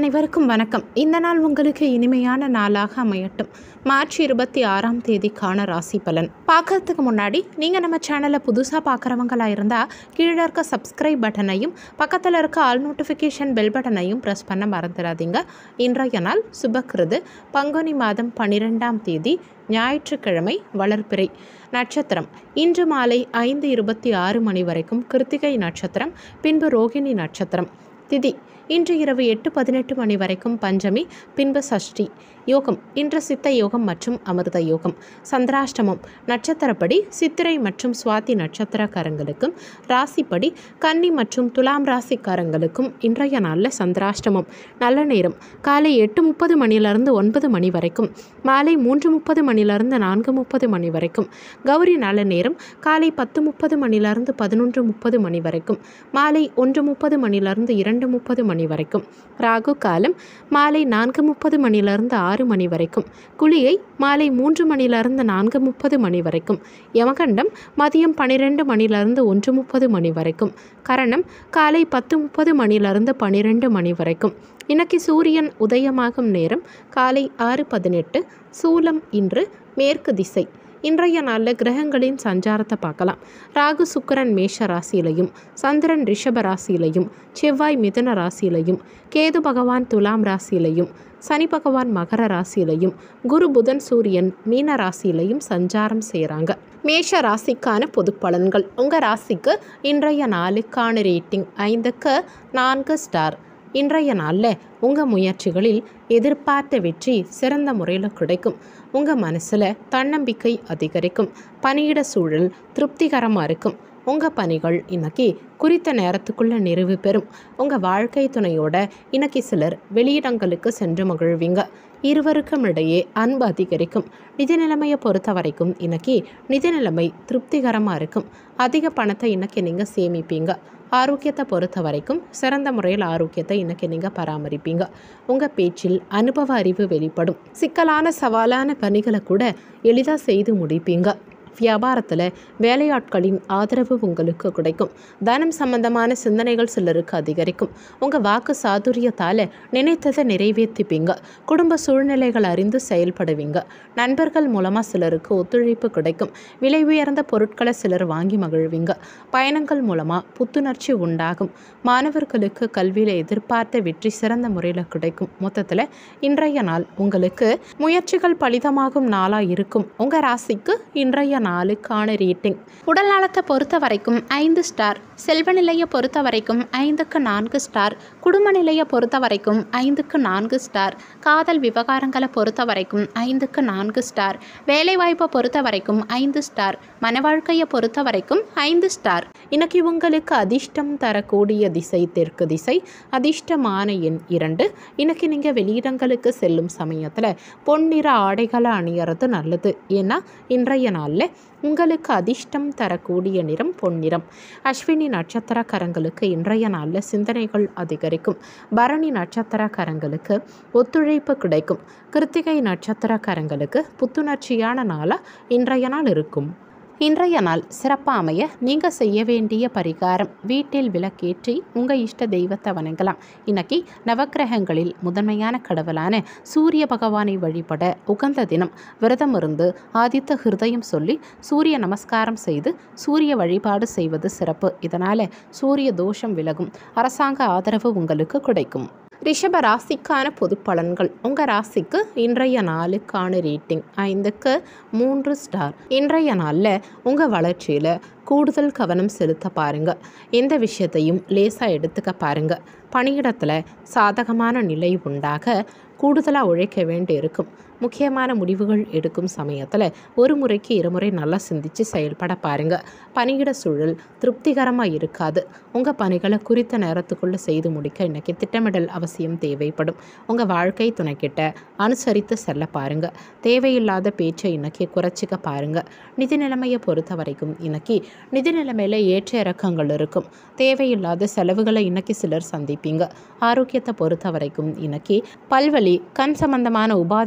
அனைவருக்கும் வணக்கம் இந்த நாள் உங்களுக்கு இனிமையான நாளாக அமையட்டும் மார்ச் இருபத்தி ஆறாம் தேதிக்கான ராசி பலன் பார்க்கறதுக்கு முன்னாடி நீங்கள் நம்ம சேனலை புதுசாக பார்க்குறவங்களா இருந்தால் கீழே இருக்க சப்ஸ்கிரைப் பட்டனையும் பக்கத்தில் இருக்க ஆல் நோட்டிஃபிகேஷன் பெல் பட்டனையும் ப்ரெஸ் பண்ண மறந்துடாதீங்க இன்றைய நாள் சுபக்கிருது பங்குனி மாதம் பன்னிரெண்டாம் தேதி ஞாயிற்றுக்கிழமை வளர்பிறை நட்சத்திரம் இன்று மாலை ஐந்து இருபத்தி ஆறு மணி வரைக்கும் கிருத்திகை நட்சத்திரம் பின்பு ரோகிணி நட்சத்திரம் திதி இன்று இரவு எட்டு பதினெட்டு மணி வரைக்கும் பஞ்சமி பின்பு சஷ்டி யோகம் இன்று சித்த யோகம் மற்றும் அமிர்த யோகம் சந்திராஷ்டமம் நட்சத்திரப்படி சித்திரை மற்றும் சுவாதி நட்சத்திரக்காரங்களுக்கும் ராசிப்படி கன்னி மற்றும் துலாம் ராசிக்காரங்களுக்கும் இன்றைய நாளில் சந்திராஷ்டமம் நல்ல நேரம் காலை எட்டு முப்பது மணிலிருந்து ஒன்பது மணி வரைக்கும் மாலை மூன்று முப்பது மணிலிருந்து நான்கு முப்பது மணி வரைக்கும் கௌரி நல்ல நேரம் காலை பத்து முப்பது மணிலிருந்து பதினொன்று முப்பது மணி வரைக்கும் மாலை ஒன்று முப்பது மணிலிருந்து இரண்டு முப்பது மணி வரைக்கும் ராகு காலம் மாலை நான்கு முப்பது மணிலிருந்து ஆறு மணி வரைக்கும் குளிகை மாலை மூன்று மணிலிருந்து நான்கு முப்பது மணி வரைக்கும் யமகண்டம் மதியம் பன்னிரெண்டு மணிலிருந்து ஒன்று முப்பது மணி வரைக்கும் கரணம் காலை பத்து முப்பது மணிலிருந்து பன்னிரெண்டு மணி வரைக்கும் இன்னைக்கு சூரியன் உதயமாகும் நேரம் காலை ஆறு பதினெட்டு சூலம் இன்று மேற்கு திசை இன்றைய நாளில் கிரகங்களின் சஞ்சாரத்தை பார்க்கலாம் ராகு சுக்கிரன் மேஷ ராசியிலையும் சந்திரன் ரிஷப ராசியிலையும் செவ்வாய் மிதுன ராசியிலையும் கேது பகவான் துலாம் ராசியிலையும் சனி பகவான் மகர ராசியிலையும் குரு புதன் சூரியன் மீன ராசியிலையும் சஞ்சாரம் செய்கிறாங்க மேஷ ராசிக்கான பொது பலன்கள் உங்கள் ராசிக்கு இன்றைய நாளுக்கான ரேட்டிங் ஐந்துக்கு நான்கு ஸ்டார் இன்றைய நாளில் உங்கள் முயற்சிகளில் எதிர்பார்த்த வெற்றி சிறந்த முறையில் கிடைக்கும் உங்கள் மனசில் தன்னம்பிக்கை அதிகரிக்கும் பணியிட சூழல் திருப்திகரமாக இருக்கும் உங்கள் பணிகள் இன்னைக்கு குறித்த நேரத்துக்குள்ளே நிறைவு பெறும் உங்கள் வாழ்க்கை துணையோட இன்னைக்கு சிலர் வெளியிடங்களுக்கு சென்று மகிழ்வீங்க இருவருக்கும் இடையே அன்பு அதிகரிக்கும் நிதி நிலைமையை பொறுத்த வரைக்கும் இன்னைக்கு நிதி நிலைமை திருப்திகரமாக இருக்கும் அதிக பணத்தை இன்னைக்கு நீங்கள் சேமிப்பீங்க ஆரோக்கியத்தை பொறுத்த வரைக்கும் சிறந்த முறையில் ஆரோக்கியத்தை இன்னைக்கு நீங்கள் பராமரிப்பீங்க உங்கள் பேச்சில் அனுபவ அறிவு வெளிப்படும் சிக்கலான சவாலான பணிகளை கூட எளிதாக செய்து முடிப்பீங்க வியாபாரத்தில் வேலையாட்களின் ஆதரவு உங்களுக்கு கிடைக்கும் தனம் சம்பந்தமான சிந்தனைகள் சிலருக்கு அதிகரிக்கும் உங்கள் வாக்கு சாதுரியத்தால் நினைத்ததை நிறைவேற்றிப்பீங்க குடும்ப சூழ்நிலைகள் அறிந்து செயல்படுவீங்க நண்பர்கள் மூலமாக சிலருக்கு ஒத்துழைப்பு கிடைக்கும் விலை உயர்ந்த பொருட்களை சிலர் வாங்கி மகிழ்வீங்க பயணங்கள் மூலமாக புத்துணர்ச்சி உண்டாகும் மாணவர்களுக்கு கல்வியில் எதிர்பார்த்த வெற்றி சிறந்த முறையில் கிடைக்கும் மொத்தத்தில் இன்றைய நாள் உங்களுக்கு முயற்சிகள் பலிதமாகும் நாளாக இருக்கும் உங்கள் ராசிக்கு இன்றைய நாளுக்கான ரேட்டிங் உடல் நலத்தை பொறுத்த வரைக்கும் ஐந்து ஸ்டார் செல்வ நிலையை பொறுத்த வரைக்கும் ஐந்துக்கு நான்கு ஸ்டார் குடும்ப நிலையை பொறுத்த வரைக்கும் ஐந்துக்கு நான்கு ஸ்டார் காதல் விவகாரங்களை பொறுத்த வரைக்கும் ஐந்துக்கு நான்கு ஸ்டார் வேலைவாய்ப்பை பொறுத்த வரைக்கும் ஐந்து ஸ்டார் மன வாழ்க்கையை பொறுத்த வரைக்கும் ஐந்து ஸ்டார் இன்னைக்கு உங்களுக்கு அதிர்ஷ்டம் தரக்கூடிய திசை தெற்கு திசை அதிர்ஷ்டமான எண் இரண்டு இன்னைக்கு நீங்கள் வெளியிடங்களுக்கு செல்லும் சமயத்தில் பொன்னிற ஆடைகளை அணியறது நல்லது ஏன்னா இன்றைய நாளில் உங்களுக்கு அதிர்ஷ்டம் தரக்கூடிய நிறம் பொன்னிறம் அஸ்வினி நட்சத்திரக்காரங்களுக்கு இன்றைய நாளில் சிந்தனைகள் அதிகரிக்கும் பரணி நட்சத்திரக்காரங்களுக்கு ஒத்துழைப்பு கிடைக்கும் கிருத்திகை நட்சத்திரக்காரங்களுக்கு புத்துணர்ச்சியான நாளாக இன்றைய நாள் இருக்கும் இன்றைய நாள் சிறப்பாக அமைய நீங்கள் செய்ய வேண்டிய பரிகாரம் வீட்டில் விளக்கேற்றி உங்கள் இஷ்ட தெய்வத்தை வணங்கலாம் இன்னைக்கு நவக்கிரகங்களில் முதன்மையான கடவுளான சூரிய பகவானை வழிபட உகந்த தினம் விரதம் இருந்து ஆதித்த ஹிருதயம் சொல்லி சூரிய நமஸ்காரம் செய்து சூரிய வழிபாடு செய்வது சிறப்பு இதனால் சூரிய தோஷம் விலகும் அரசாங்க ஆதரவு உங்களுக்கு கிடைக்கும் ரிஷப ராசிக்கான பொது பலன்கள் உங்கள் ராசிக்கு இன்றைய நாளுக்கான ரேட்டிங் ஐந்துக்கு மூன்று ஸ்டார் இன்றைய நாளில் உங்கள் வளர்ச்சியில் கூடுதல் கவனம் செலுத்த பாருங்கள் எந்த விஷயத்தையும் லேசாக எடுத்துக்க பாருங்கள் பணியிடத்தில் சாதகமான நிலை உண்டாக கூடுதலாக உழைக்க வேண்டி இருக்கும் முக்கியமான முடிவுகள் எடுக்கும் சமயத்தில் ஒரு முறைக்கு இருமுறை நல்லா சிந்திச்சு செயல்பட பாருங்க பணியிட சூழல் திருப்திகரமாக இருக்காது உங்கள் பணிகளை குறித்த நேரத்துக்குள்ளே செய்து முடிக்க இன்னைக்கு திட்டமிடல் அவசியம் தேவைப்படும் உங்கள் வாழ்க்கை துணைக்கிட்ட அனுசரித்து செல்ல பாருங்க தேவையில்லாத பேச்சை இன்னைக்கு குறைச்சிக்க பாருங்க நிதி நிலைமையை பொறுத்த வரைக்கும் இன்னைக்கு நிதி நிலைமையில் ஏற்ற இறக்கங்கள் இருக்கும் தேவையில்லாத செலவுகளை இன்னைக்கு சிலர் சந்திப்பீங்க ஆரோக்கியத்தை பொறுத்த வரைக்கும் இன்னைக்கு பல்வலி கண் சம்பந்தமான உபாதைகள் சிலர்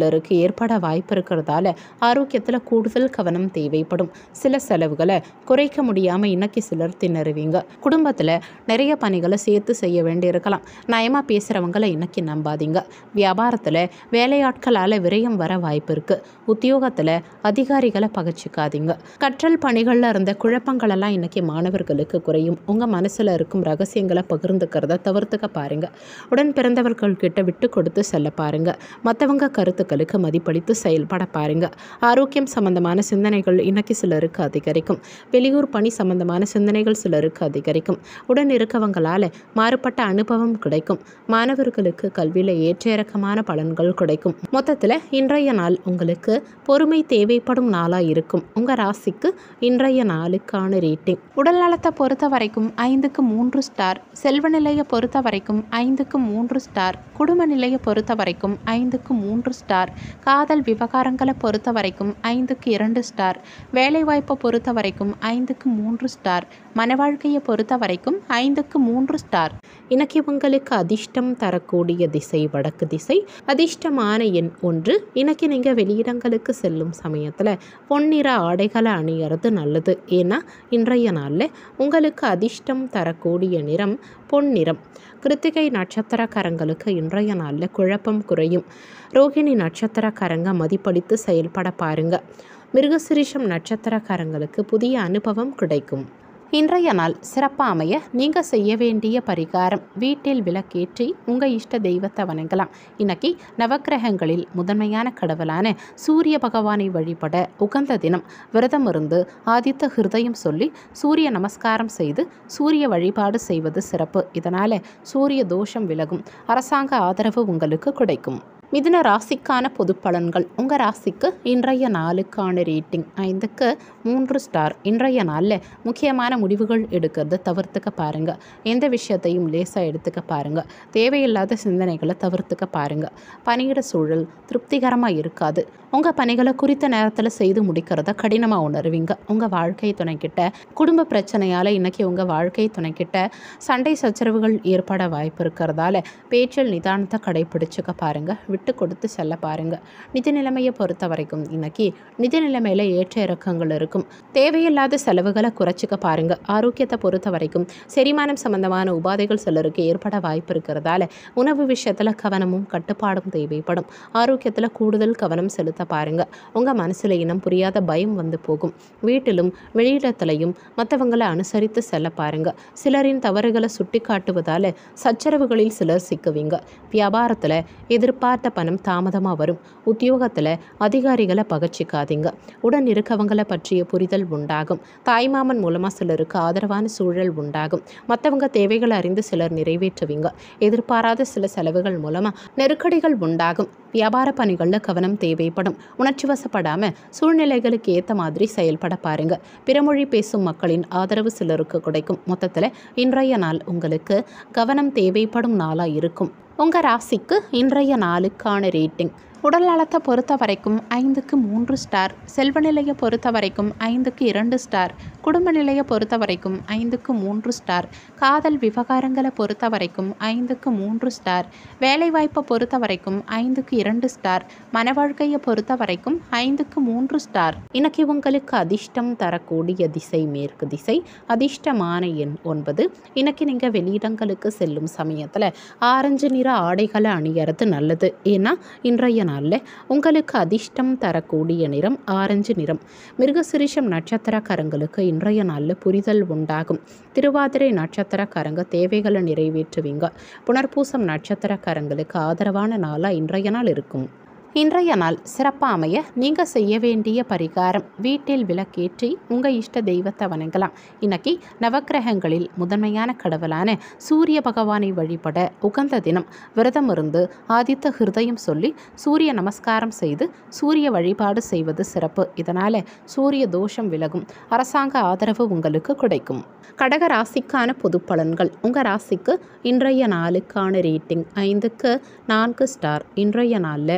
சிலருக்கு ஏற்பட வாய்ப்பு இருக்கிறதால ஆரோக்கியத்தில் கூடுதல் கவனம் தேவைப்படும் சில செலவுகளை குறைக்க முடியாமல் இன்னைக்கு சிலர் திணறுவீங்க குடும்பத்தில் நிறைய பணிகளை சேர்த்து செய்ய வேண்டியிருக்கலாம் நயமாக பேசுகிறவங்களை இன்னைக்கு நம்பாதீங்க வியாபாரத்தில் வேலையாட்களால் விரயம் வர வாய்ப்பு இருக்குது உத்தியோகத்தில் அதிகாரிகளை பகச்சிக்காதீங்க கற்றல் பணிகளில் இருந்த குழப்பங்களெல்லாம் இன்னைக்கு மாணவர்களுக்கு குறையும் உங்கள் மனசில் இருக்கும் ரகசியங்களை பகிர்ந்துக்கிறத தவிர்த்துக்க பாருங்க உடன் பிறந்தவர்கள் கிட்ட விட்டு கொடுத்து செல்ல பாருங்க மற்றவங்க கருத்துக்களுக்கு மதிப்பளித்து செயல்பட பாருங்க ஆரோக்கியம் சம்பந்தமான சிந்தனைகள் இன்னைக்கு சிலருக்கு அதிகரிக்கும் வெளியூர் பணி சம்பந்தமான சிந்தனைகள் சிலருக்கு அதிகரிக்கும் உடன் இருக்கவங்களால் மாறுபட்ட அனுபவம் கிடைக்கும் மாணவர்களுக்கு கல்வியில் ஏற்ற இறக்கமான பலன்கள் கிடைக்கும் மொத்தத்தில் இன்றைய நாள் உங்களுக்கு பொறுமை தேவைப்படும் நாளாக இருக்கும் உங்கள் ராசிக்கு இன்றைய நாளுக்கான ரேட்டிங் உடல் நலத்தை பொறுத்த வரைக்கும் ஐந்துக்கு மூன்று ஸ்டார் செல்வ நிலையை பொறுத்த வரைக்கும் ஐந்துக்கு மூன்று ஸ்டார் குடும்ப நிலையை பொறுத்த வரைக்கும் ஐந்துக்கு மூன்று ஸ்டார் காதல் விவகாரங்களை பொறுத்த வரைக்கும் ஐந்துக்கு இரண்டு ஸ்டார் வேலைவாய்ப்பை பொறுத்த வரைக்கும் ஐந்துக்கு மூன்று ஸ்டார் மன வாழ்க்கையை பொறுத்த வரைக்கும் ஐந்துக்கு மூன்று ஸ்டார் இன்னைக்கு உங்களுக்கு அதிர்ஷ்டம் தரக்கூடிய திசை வடக்கு திசை அதிர்ஷ்டமான எண் ஒன்று இன்னைக்கு நீங்கள் வெளியிடங்களுக்கு செல்லும் சமயத்தில் பொன்னிற ஆடைகளை அணியறது நல்லது ஏன்னா இன்றைய நாளில் உங்களுக்கு அதிர்ஷ்டம் தரக்கூடிய நிறம் பொன்னிறம் கிருத்திகை நட்சத்திரக்காரங்களுக்கு இன்றைய நாளில் குழப்பம் குறையும் ரோகிணி நட்சத்திரக்காரங்க மதிப்பளித்து செயல்பட பாருங்க மிருகசிரிஷம் நட்சத்திரக்காரங்களுக்கு புதிய அனுபவம் கிடைக்கும் இன்றைய நாள் சிறப்பாக அமைய நீங்கள் செய்ய வேண்டிய பரிகாரம் வீட்டில் விளக்கேற்றி உங்கள் இஷ்ட தெய்வத்தை வணங்கலாம் இன்னைக்கு நவக்கிரகங்களில் முதன்மையான கடவுளான சூரிய பகவானை வழிபட உகந்த தினம் விரதம் இருந்து ஆதித்த ஹிருதயம் சொல்லி சூரிய நமஸ்காரம் செய்து சூரிய வழிபாடு செய்வது சிறப்பு இதனால் சூரிய தோஷம் விலகும் அரசாங்க ஆதரவு உங்களுக்கு கிடைக்கும் மிதுன ராசிக்கான பொது பலன்கள் உங்கள் ராசிக்கு இன்றைய நாளுக்கான ரேட்டிங் ஐந்துக்கு மூன்று ஸ்டார் இன்றைய நாளில் முக்கியமான முடிவுகள் எடுக்கிறத தவிர்த்துக்க பாருங்கள் எந்த விஷயத்தையும் லேசாக எடுத்துக்க பாருங்கள் தேவையில்லாத சிந்தனைகளை தவிர்த்துக்க பாருங்கள் பணியிட சூழல் திருப்திகரமாக இருக்காது உங்கள் பணிகளை குறித்த நேரத்தில் செய்து முடிக்கிறத கடினமாக உணர்வீங்க உங்கள் வாழ்க்கை துணைக்கிட்ட குடும்ப பிரச்சனையால் இன்றைக்கி உங்கள் வாழ்க்கை துணைக்கிட்ட சண்டை சச்சரவுகள் ஏற்பட வாய்ப்பு இருக்கிறதால பேச்சில் நிதானத்தை கடைபிடிச்சுக்க பாருங்கள் விட்டு கொடுத்து செல்ல பாருங்கள் நிதி நிலைமையை பொறுத்த வரைக்கும் இன்னைக்கு நிதி நிலைமையில் ஏற்ற இறக்கங்கள் இருக்கும் தேவையில்லாத செலவுகளை குறைச்சிக்க பாருங்கள் ஆரோக்கியத்தை பொறுத்த வரைக்கும் செரிமானம் சம்பந்தமான உபாதைகள் சிலருக்கு ஏற்பட வாய்ப்பு இருக்கிறதால உணவு விஷயத்தில் கவனமும் கட்டுப்பாடும் தேவைப்படும் ஆரோக்கியத்தில் கூடுதல் கவனம் செலுத்த பாருங்கள் உங்கள் மனசில் இனம் புரியாத பயம் வந்து போகும் வீட்டிலும் வெளியிடத்திலையும் மற்றவங்களை அனுசரித்து செல்ல பாருங்கள் சிலரின் தவறுகளை சுட்டி காட்டுவதால் சச்சரவுகளில் சிலர் சிக்குவீங்க வியாபாரத்தில் எதிர்பார்த்த பணம் தாமதமாக வரும் உத்தியோகத்தில் அதிகாரிகளை பகச்சிக்காதீங்க உடன் இருக்கவங்களை பற்றிய புரிதல் உண்டாகும் தாய்மாமன் மூலமாக சிலருக்கு ஆதரவான சூழல் உண்டாகும் மற்றவங்க தேவைகளை அறிந்து சிலர் நிறைவேற்றுவீங்க எதிர்பாராத சில செலவுகள் மூலமாக நெருக்கடிகள் உண்டாகும் வியாபார பணிகளில் கவனம் தேவைப்படும் உணர்ச்சி வசப்படாமல் சூழ்நிலைகளுக்கு ஏற்ற மாதிரி செயல்பட பாருங்க பிறமொழி பேசும் மக்களின் ஆதரவு சிலருக்கு கிடைக்கும் மொத்தத்தில் இன்றைய நாள் உங்களுக்கு கவனம் தேவைப்படும் நாளாக இருக்கும் உங்கள் ராசிக்கு இன்றைய நாளுக்கான ரேட்டிங் உடல் நலத்தை பொறுத்த வரைக்கும் ஐந்துக்கு மூன்று ஸ்டார் செல்வ நிலையை பொறுத்த வரைக்கும் ஐந்துக்கு இரண்டு ஸ்டார் குடும்ப நிலையை பொறுத்த வரைக்கும் ஐந்துக்கு மூன்று ஸ்டார் காதல் விவகாரங்களை பொறுத்த வரைக்கும் ஐந்துக்கு மூன்று ஸ்டார் வேலைவாய்ப்பை பொறுத்த வரைக்கும் ஐந்துக்கு இரண்டு ஸ்டார் மன வாழ்க்கையை பொறுத்த வரைக்கும் ஐந்துக்கு மூன்று ஸ்டார் இன்னைக்கு உங்களுக்கு அதிர்ஷ்டம் தரக்கூடிய திசை மேற்கு திசை அதிர்ஷ்டமான எண் ஒன்பது இன்னைக்கு நீங்கள் வெளியிடங்களுக்கு செல்லும் சமயத்தில் ஆரஞ்சு நிற ஆடைகளை அணியறது நல்லது ஏன்னா இன்றைய நாளில் உங்களுக்கு அதிர்ஷ்டம் தரக்கூடிய நிறம் ஆரஞ்சு நிறம் மிருகசிரிஷம் நட்சத்திரக்காரங்களுக்கு இன்றைய நாளில் புரிதல் உண்டாகும் திருவாதிரை நட்சத்திரக்காரங்க தேவைகளை நிறைவேற்றுவீங்க புனர்பூசம் நட்சத்திரக்காரங்களுக்கு ஆதரவான நாளாக இன்றைய நாள் இருக்கும் இன்றைய நாள் சிறப்பாக அமைய நீங்கள் செய்ய வேண்டிய பரிகாரம் வீட்டில் விளக்கேற்றி உங்கள் இஷ்ட தெய்வத்தை வணங்கலாம் இன்னைக்கு நவக்கிரகங்களில் முதன்மையான கடவுளான சூரிய பகவானை வழிபட உகந்த தினம் விரதம் இருந்து ஆதித்த ஹிருதயம் சொல்லி சூரிய நமஸ்காரம் செய்து சூரிய வழிபாடு செய்வது சிறப்பு இதனால் சூரிய தோஷம் விலகும் அரசாங்க ஆதரவு உங்களுக்கு கிடைக்கும் கடக ராசிக்கான பொது பலன்கள் உங்கள் ராசிக்கு இன்றைய நாளுக்கான ரேட்டிங் ஐந்துக்கு நான்கு ஸ்டார் இன்றைய நாளில் பல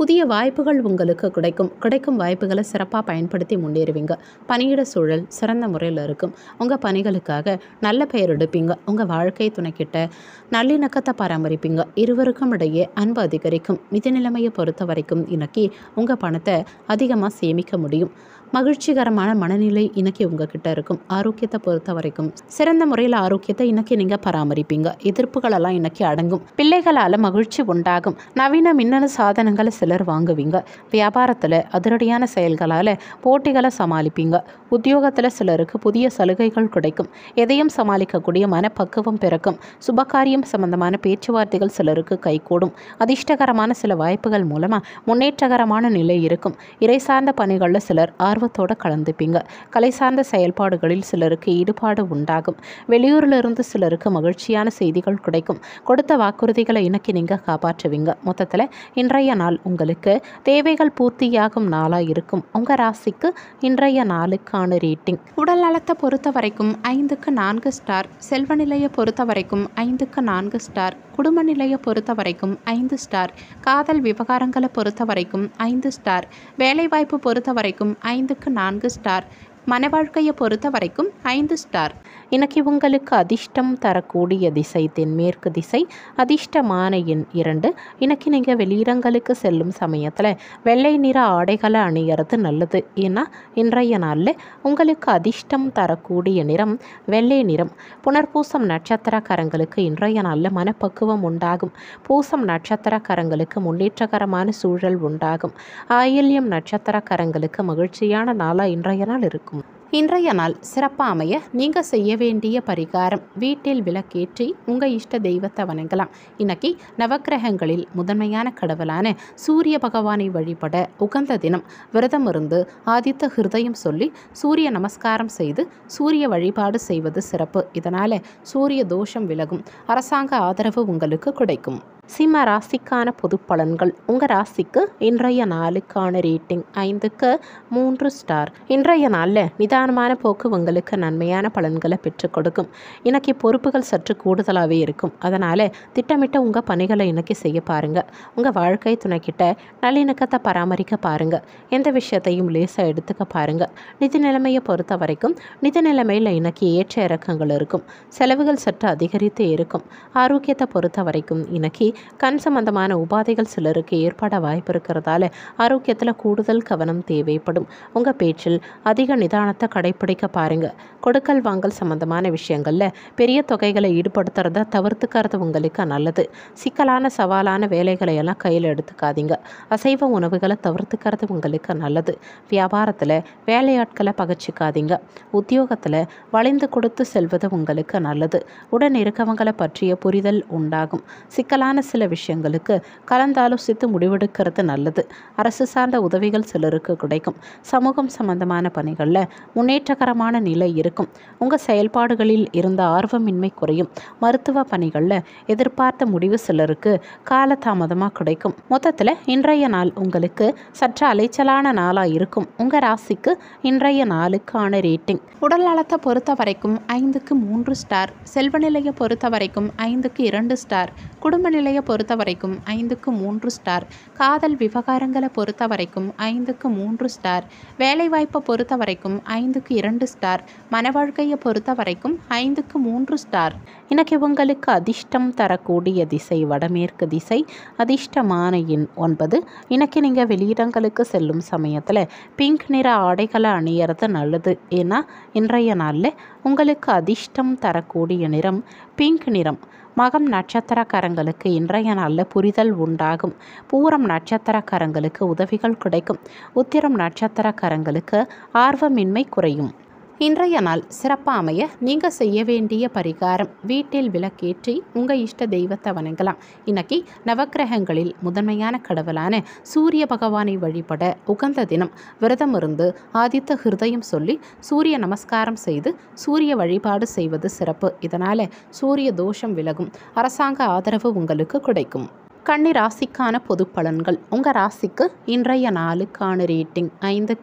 புதிய வாய்ப்புகள் உங்களுக்கு கிடைக்கும் கிடைக்கும் வாய்ப்புகளை சிறப்பாக பயன்படுத்தி முன்னேறுவீங்க பணியிட சூழல் சிறந்த முறையில் இருக்கும் உங்கள் பணிகளுக்காக நல்ல பெயர் எடுப்பீங்க உங்கள் வாழ்க்கை துணைக்கிட்ட நல்லிணக்கத்தை பராமரிப்பீங்க இருவருக்கும் இடையே அன்பு அதிகரிக்கும் நிதி நிலைமையை பொறுத்த வரைக்கும் இன்னைக்கு உங்கள் பணத்தை அதிகமாக சேமிக்க முடியும் மகிழ்ச்சிகரமான மனநிலை இன்னைக்கு உங்ககிட்ட இருக்கும் ஆரோக்கியத்தை பொறுத்த வரைக்கும் சிறந்த முறையில் ஆரோக்கியத்தை இன்னைக்கு நீங்கள் பராமரிப்பீங்க எதிர்ப்புகளெல்லாம் இன்னைக்கு அடங்கும் பிள்ளைகளால் மகிழ்ச்சி உண்டாகும் நவீன மின்னணு சாதனங்களை சிலர் வாங்குவீங்க வியாபாரத்தில் அதிரடியான செயல்களால் போட்டிகளை சமாளிப்பீங்க உத்தியோகத்தில் சிலருக்கு புதிய சலுகைகள் கிடைக்கும் எதையும் சமாளிக்கக்கூடிய மனப்பக்குவம் பிறக்கும் சுபகாரியம் சம்பந்தமான பேச்சுவார்த்தைகள் சிலருக்கு கைகூடும் அதிர்ஷ்டகரமான சில வாய்ப்புகள் மூலமாக முன்னேற்றகரமான நிலை இருக்கும் இறை சார்ந்த பணிகளில் சிலர் ஆர்வத்தோடு கலந்துப்பீங்க கலை சார்ந்த செயல்பாடுகளில் சிலருக்கு ஈடுபாடு உண்டாகும் வெளியூரில் இருந்து சிலருக்கு மகிழ்ச்சியான செய்திகள் கிடைக்கும் கொடுத்த வாக்குறுதிகளை இன்னைக்கு நீங்கள் காப்பாற்றுவீங்க மொத்தத்தில் இன்றைய நாள் உங்களுக்கு தேவைகள் பூர்த்தியாகும் நாளாக இருக்கும் உங்கள் ராசிக்கு இன்றைய நாளுக்கான ரேட்டிங் உடல் நலத்தை பொறுத்த வரைக்கும் ஐந்துக்கு நான்கு ஸ்டார் செல்வ நிலையை பொறுத்த வரைக்கும் ஐந்துக்கு நான்கு ஸ்டார் குடும்ப நிலையை பொறுத்த வரைக்கும் ஐந்து ஸ்டார் காதல் விவகாரங்களை பொறுத்த வரைக்கும் ஐந்து ஸ்டார் வேலைவாய்ப்பு பொறுத்த வரைக்கும் ஐந்துக்கு நான்கு ஸ்டார் மன வாழ்க்கையை பொறுத்த வரைக்கும் ஐந்து ஸ்டார் இன்னைக்கு உங்களுக்கு அதிர்ஷ்டம் தரக்கூடிய திசை தென்மேற்கு திசை அதிர்ஷ்டமான எண் இரண்டு இன்னைக்கு நீங்கள் வெளியிடங்களுக்கு செல்லும் சமயத்தில் வெள்ளை நிற ஆடைகளை அணியறது நல்லது ஏன்னா இன்றைய நாளில் உங்களுக்கு அதிர்ஷ்டம் தரக்கூடிய நிறம் வெள்ளை நிறம் புனர்பூசம் நட்சத்திரக்காரங்களுக்கு இன்றைய நாளில் மனப்பக்குவம் உண்டாகும் பூசம் நட்சத்திரக்காரங்களுக்கு முன்னேற்றகரமான சூழல் உண்டாகும் ஆயில்யம் நட்சத்திரக்காரங்களுக்கு மகிழ்ச்சியான நாளாக இன்றைய நாள் இருக்கும் இன்றைய நாள் சிறப்பாக அமைய நீங்கள் செய்ய வேண்டிய பரிகாரம் வீட்டில் விளக்கேற்றி உங்கள் இஷ்ட தெய்வத்தை வணங்கலாம் இன்னைக்கு நவக்கிரகங்களில் முதன்மையான கடவுளான சூரிய பகவானை வழிபட உகந்த தினம் விரதம் இருந்து ஆதித்த ஹிருதயம் சொல்லி சூரிய நமஸ்காரம் செய்து சூரிய வழிபாடு செய்வது சிறப்பு இதனால் சூரிய தோஷம் விலகும் அரசாங்க ஆதரவு உங்களுக்கு கிடைக்கும் சிம்ம ராசிக்கான பொது பலன்கள் உங்கள் ராசிக்கு இன்றைய நாளுக்கான ரேட்டிங் ஐந்துக்கு மூன்று ஸ்டார் இன்றைய நாளில் நிதானமான போக்கு உங்களுக்கு நன்மையான பலன்களை பெற்றுக் கொடுக்கும் இன்னைக்கு பொறுப்புகள் சற்று கூடுதலாகவே இருக்கும் அதனால் திட்டமிட்ட உங்கள் பணிகளை இன்னைக்கு செய்ய பாருங்கள் உங்கள் வாழ்க்கை துணைக்கிட்ட நல்லிணக்கத்தை பராமரிக்க பாருங்கள் எந்த விஷயத்தையும் லேசாக எடுத்துக்க பாருங்கள் நிதி நிலைமையை பொறுத்த வரைக்கும் நிதி நிலைமையில் இன்னைக்கு ஏற்ற இறக்கங்கள் இருக்கும் செலவுகள் சற்று அதிகரித்து இருக்கும் ஆரோக்கியத்தை பொறுத்த வரைக்கும் இன்னைக்கு கண் சம்பந்தமான உபாதைகள் சிலருக்கு ஏற்பட வாய்ப்பு இருக்கிறதால ஆரோக்கியத்தில் கூடுதல் கவனம் தேவைப்படும் உங்கள் பேச்சில் அதிக நிதானத்தை கடைப்பிடிக்க பாருங்க கொடுக்கல் வாங்கல் சம்பந்தமான விஷயங்களில் பெரிய தொகைகளை ஈடுபடுத்துறத தவிர்த்துக்கிறது உங்களுக்கு நல்லது சிக்கலான சவாலான வேலைகளை எல்லாம் கையில் எடுத்துக்காதீங்க அசைவ உணவுகளை தவிர்த்துக்கிறது உங்களுக்கு நல்லது வியாபாரத்தில் வேலையாட்களை பகச்சிக்காதீங்க உத்தியோகத்தில் வளைந்து கொடுத்து செல்வது உங்களுக்கு நல்லது உடன் இருக்கவங்களை பற்றிய புரிதல் உண்டாகும் சிக்கலான சில விஷயங்களுக்கு கலந்தாலோசித்து முடிவெடுக்கிறது நல்லது அரசு சார்ந்த உதவிகள் சிலருக்கு கிடைக்கும் சமூகம் சம்பந்தமான பணிகளில் முன்னேற்றகரமான நிலை இருக்கும் உங்கள் செயல்பாடுகளில் இருந்த ஆர்வமின்மை குறையும் மருத்துவ பணிகளில் எதிர்பார்த்த முடிவு சிலருக்கு காலதாமதமாக கிடைக்கும் மொத்தத்தில் இன்றைய நாள் உங்களுக்கு சற்று அலைச்சலான நாளாக இருக்கும் உங்கள் ராசிக்கு இன்றைய நாளுக்கான ரேட்டிங் உடல் நலத்தை பொறுத்த வரைக்கும் ஐந்துக்கு மூன்று ஸ்டார் செல்வ நிலையை பொறுத்த வரைக்கும் ஐந்துக்கு இரண்டு ஸ்டார் குடும்ப நிலையை பொறுத்த வரைக்கும் ஐந்துக்கு மூன்று ஸ்டார் காதல் விவகாரங்களை பொறுத்த வரைக்கும் ஐந்துக்கு மூன்று ஸ்டார் வேலைவாய்ப்பை பொறுத்த வரைக்கும் ஐந்துக்கு இரண்டு ஸ்டார் மன வாழ்க்கையை பொறுத்த வரைக்கும் ஐந்துக்கு மூன்று ஸ்டார் இன்னைக்கு உங்களுக்கு அதிர்ஷ்டம் தரக்கூடிய திசை வடமேற்கு திசை அதிர்ஷ்டமான எண் ஒன்பது இன்னைக்கு நீங்கள் வெளியிடங்களுக்கு செல்லும் சமயத்தில் பிங்க் நிற ஆடைகளை அணியறது நல்லது ஏன்னா இன்றைய நாளில் உங்களுக்கு அதிர்ஷ்டம் தரக்கூடிய நிறம் பிங்க் நிறம் மகம் நட்சத்திரக்காரங்களுக்கு இன்றைய நாளில் புரிதல் உண்டாகும் பூரம் நட்சத்திரக்காரங்களுக்கு உதவிகள் கிடைக்கும் உத்திரம் நட்சத்திரக்காரங்களுக்கு ஆர்வமின்மை குறையும் இன்றைய நாள் சிறப்பாக அமைய நீங்கள் செய்ய வேண்டிய பரிகாரம் வீட்டில் விளக்கேற்றி உங்கள் இஷ்ட தெய்வத்தை வணங்கலாம் இன்னைக்கு நவக்கிரகங்களில் முதன்மையான கடவுளான சூரிய பகவானை வழிபட உகந்த தினம் விரதம் இருந்து ஆதித்த ஹிருதயம் சொல்லி சூரிய நமஸ்காரம் செய்து சூரிய வழிபாடு செய்வது சிறப்பு இதனால் சூரிய தோஷம் விலகும் அரசாங்க ஆதரவு உங்களுக்கு கிடைக்கும் கன்னி ராசிக்கான பொது பலன்கள் உங்கள் ராசிக்கு இன்றைய நாளுக்கான ரேட்டிங் ஐந்துக்கு